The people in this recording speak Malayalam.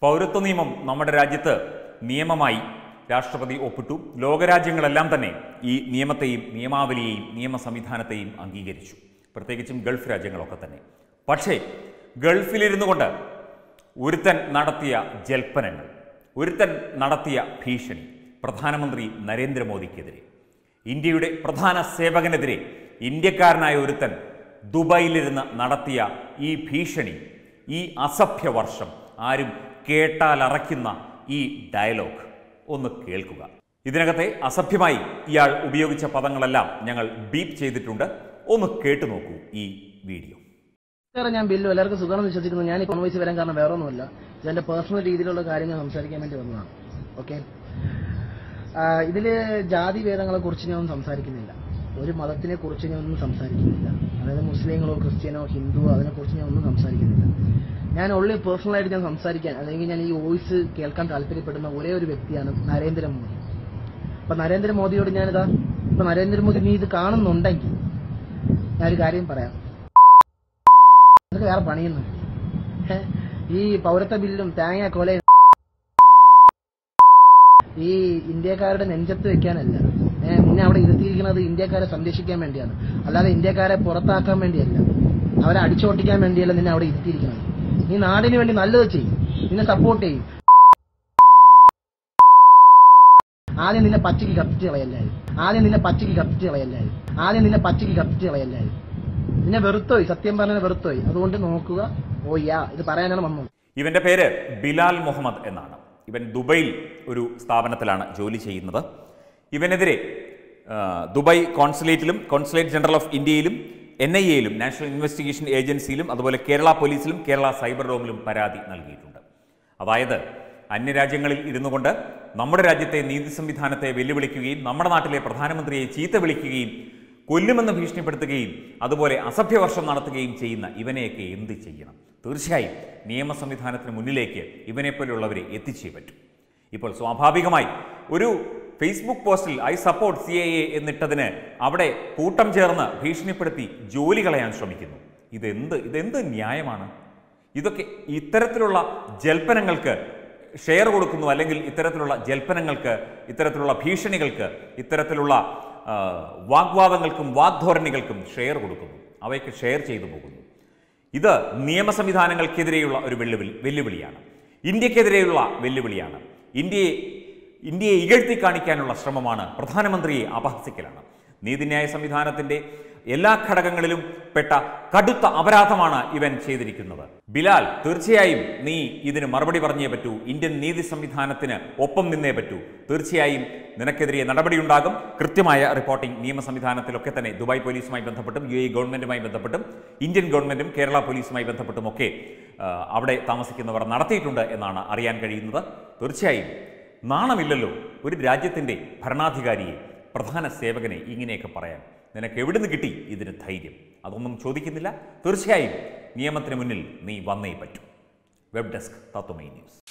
പൗരത്വ നിയമം നമ്മുടെ രാജ്യത്ത് നിയമമായി രാഷ്ട്രപതി ഒപ്പിട്ടു ലോകരാജ്യങ്ങളെല്ലാം തന്നെ ഈ നിയമത്തെയും നിയമാവലിയെയും നിയമ സംവിധാനത്തെയും അംഗീകരിച്ചു പ്രത്യേകിച്ചും ഗൾഫ് രാജ്യങ്ങളൊക്കെ തന്നെ പക്ഷേ ഗൾഫിലിരുന്നു കൊണ്ട് ഒരുത്തൻ നടത്തിയ ജൽപ്പനങ്ങൾ ഒരുത്തൻ നടത്തിയ ഭീഷണി പ്രധാനമന്ത്രി നരേന്ദ്രമോദിക്കെതിരെ ഇന്ത്യയുടെ പ്രധാന സേവകനെതിരെ ഇന്ത്യക്കാരനായ ഒരുത്തൻ ദുബായിലിരുന്ന് നടത്തിയ ഈ ഭീഷണി ഈ അസഭ്യ വർഷം ആരും കേട്ടാലറയ്ക്കുന്ന ഈ ഡയലോഗ് ഒന്ന് കേൾക്കുക ഇതിനകത്തെ അസഭ്യമായി ഇയാൾ ഉപയോഗിച്ച പദങ്ങളെല്ലാം ഞങ്ങൾ ബീപ്പ് ചെയ്തിട്ടുണ്ട് ഒന്ന് കേട്ടു നോക്കൂ ഈ വീഡിയോ സാറേ ഞാൻ ബില്ലു എല്ലാവർക്കും സുഖമാണെന്ന് വിശ്വസിക്കുന്നു ഞാൻ ഈ കോൺവോയ്സ് വരാൻ കാരണം വേറെ ഒന്നുമല്ല ഇതെന്റെ പേഴ്സണൽ രീതിയിലുള്ള കാര്യങ്ങൾ സംസാരിക്കാൻ വേണ്ടി വന്നതാണ് ഓക്കെ ഇതില് ജാതി ഭേദങ്ങളെ കുറിച്ച് ഞാൻ ഒന്നും സംസാരിക്കുന്നില്ല ഒരു മതത്തിനെ കുറിച്ച് ഞാൻ ഒന്നും സംസാരിക്കുന്നില്ല അതായത് മുസ്ലിങ്ങളോ ക്രിസ്ത്യനോ ഹിന്ദുവോ അതിനെക്കുറിച്ച് ഞാൻ ഒന്നും സംസാരിക്കുന്നില്ല ഞാൻ ഉള്ളി പേഴ്സണലായിട്ട് ഞാൻ സംസാരിക്കാൻ അല്ലെങ്കിൽ ഞാൻ ഈ വോയിസ് കേൾക്കാൻ താല്പര്യപ്പെടുന്ന ഒരേ ഒരു വ്യക്തിയാണ് നരേന്ദ്രമോദി അപ്പൊ നരേന്ദ്രമോദിയോട് ഞാനിതാ ഇപ്പൊ നരേന്ദ്രമോദി നീ ഇത് കാണുന്നുണ്ടെങ്കിൽ ഞാനൊരു കാര്യം പറയാം നിനക്ക് വേറെ പണിയുന്നു ഹെ? ഈ പൗരത്വ ബില്ലും തേങ്ങ കൊല ഈ ഇന്ത്യക്കാരുടെ നെഞ്ചത്ത് വെക്കാനല്ല ഏ, നിന്നെ അവിടെ ഇരുത്തിയിരിക്കുന്നത് ഇന്ത്യക്കാരെ സംരക്ഷിക്കാൻ വേണ്ടിയാണ് അല്ലാതെ ഇന്ത്യക്കാരെ പുറത്താക്കാൻ വേണ്ടിയല്ല അവരെ അടിച്ചോട്ടിക്കാൻ വേണ്ടിയല്ല നിന്നെ അവിടെ ഇരുത്തിയിരിക്കുന്നത് നീ നാടിന് വേണ്ടി നല്ലത് ചെയ്യും നിന്നെ സപ്പോർട്ട് ചെയ്യും ആദ്യം നിന്നെ പച്ചയ്ക്ക് കത്തിച്ച് കളയല്ലായിരുന്നു ആദ്യം നിന്നെ പച്ചയ്ക്ക് കത്തിച്ച് കളയല്ലായിരുന്നു ആദ്യം നിന്നെ പച്ചയ്ക്ക് കത്തിച്ച് കളയല്ലായിരുന്നു നിന്നെ വെറുത്തോയി സത്യം പറഞ്ഞ വെറുത്തോയി അതുകൊണ്ട് നോക്കുക ഓ യാ ഇത് പറയാനാണ് വന്നത് ഇവന്റെ പേര് ബിലാൽ മുഹമ്മദ് എന്നാണ് ഇവൻ ദുബൈയിൽ ഒരു സ്ഥാപനത്തിലാണ് ജോലി ചെയ്യുന്നത് ഇവനെതിരെ ആ, ദുബായ് കോൺസുലേറ്റിലും കോൺസുലേറ്റ് ജനറൽ ഓഫ് ഇന്ത്യയിലും എൻ ഐ എയിലും നാഷണൽ ഇൻവെസ്റ്റിഗേഷൻ ഏജൻസിയിലും അതുപോലെ കേരള പോലീസിലും കേരള സൈബർ ഡോമിലും പരാതി നൽകിയിട്ടുണ്ട് അതായത് അന്യരാജ്യങ്ങളിൽ ഇരുന്നു കൊണ്ട് നമ്മുടെ രാജ്യത്തെ നീതി സംവിധാനത്തെ വെല്ലുവിളിക്കുകയും നമ്മുടെ നാട്ടിലെ പ്രധാനമന്ത്രിയെ ചീത്ത വിളിക്കുകയും കൊല്ലുമെന്ന് ഭീഷണിപ്പെടുത്തുകയും അതുപോലെ അസഭ്യവർഷം നടത്തുകയും ചെയ്യുന്ന ഇവനെയൊക്കെ എന്ത് ചെയ്യണം തീർച്ചയായും നിയമ സംവിധാനത്തിന് മുന്നിലേക്ക് ഇവനെപ്പോലുള്ളവരെ എത്തിച്ചേ പറ്റും ഇപ്പോൾ സ്വാഭാവികമായി ഒരു ഫേസ്ബുക്ക് പോസ്റ്റിൽ I support C A A എന്നിട്ടതിന് അവിടെ കൂട്ടം ചേർന്ന് ഭീഷണിപ്പെടുത്തി ജോലി കളയാൻ ശ്രമിക്കുന്നു ഇതെന്ത് ഇതെന്ത് ന്യായമാണ് ഇതൊക്കെ ഇത്തരത്തിലുള്ള ജൽപ്പനങ്ങൾക്ക് ഷെയർ കൊടുക്കുന്നു അല്ലെങ്കിൽ ഇത്തരത്തിലുള്ള ജൽപ്പനങ്ങൾക്ക് ഇത്തരത്തിലുള്ള ഭീഷണികൾക്ക് ഇത്തരത്തിലുള്ള ആ, വാഗ്വാദങ്ങൾക്കും വാഗ്ധോരണികൾക്കും ഷെയർ കൊടുക്കുന്നു അവയ്ക്ക് ഷെയർ ചെയ്തു പോകുന്നു ഇത് നിയമ സംവിധാനങ്ങൾക്കെതിരെയുള്ള ഒരു വെല്ലുവിളി വെല്ലുവിളിയാണ് ഇന്ത്യക്കെതിരെയുള്ള വെല്ലുവിളിയാണ് ഇന്ത്യയെ ഇന്ത്യയെ ഇകഴ്ത്തി കാണിക്കാനുള്ള ശ്രമമാണ് പ്രധാനമന്ത്രിയെ അപഹസിക്കലാണ് നീതിന്യായ സംവിധാനത്തിന്റെ എല്ലാ ഘടകങ്ങളിലും പെട്ട കടുത്ത അപരാധമാണ് ഇവൻ ചെയ്തിരിക്കുന്നത് ബിലാൽ തീർച്ചയായും നീ ഇതിന് മറുപടി പറഞ്ഞേ പറ്റൂ ഇന്ത്യൻ നീതി സംവിധാനത്തിന് ഒപ്പം നിന്നേ പറ്റൂ തീർച്ചയായും നിനക്കെതിരെ നടപടിയുണ്ടാകും കൃത്യമായ റിപ്പോർട്ടിംഗ് നിയമ സംവിധാനത്തിലൊക്കെ തന്നെ ദുബായ് പോലീസുമായി ബന്ധപ്പെട്ടും യു എ ഗവൺമെന്റുമായി ബന്ധപ്പെട്ടും ഇന്ത്യൻ ഗവൺമെന്റും കേരള പോലീസുമായി ബന്ധപ്പെട്ടും ഒക്കെ ആ, അവിടെ താമസിക്കുന്നവർ നടത്തിയിട്ടുണ്ട് എന്നാണ് അറിയാൻ കഴിയുന്നത് തീർച്ചയായും നാണമില്ലല്ലോ ഒരു രാജ്യത്തിൻ്റെ ഭരണാധികാരിയെ പ്രധാന സേവകനെ ഇങ്ങനെയൊക്കെ പറയാൻ നിനക്ക് എവിടുന്ന് കിട്ടി ഇതിന് ധൈര്യം അതൊന്നും ചോദിക്കുന്നില്ല തീർച്ചയായും നിയമത്തിന് മുന്നിൽ നീ വന്നേ പറ്റൂ വെബ് ഡെസ്ക് തത്വമൈ ന്യൂസ്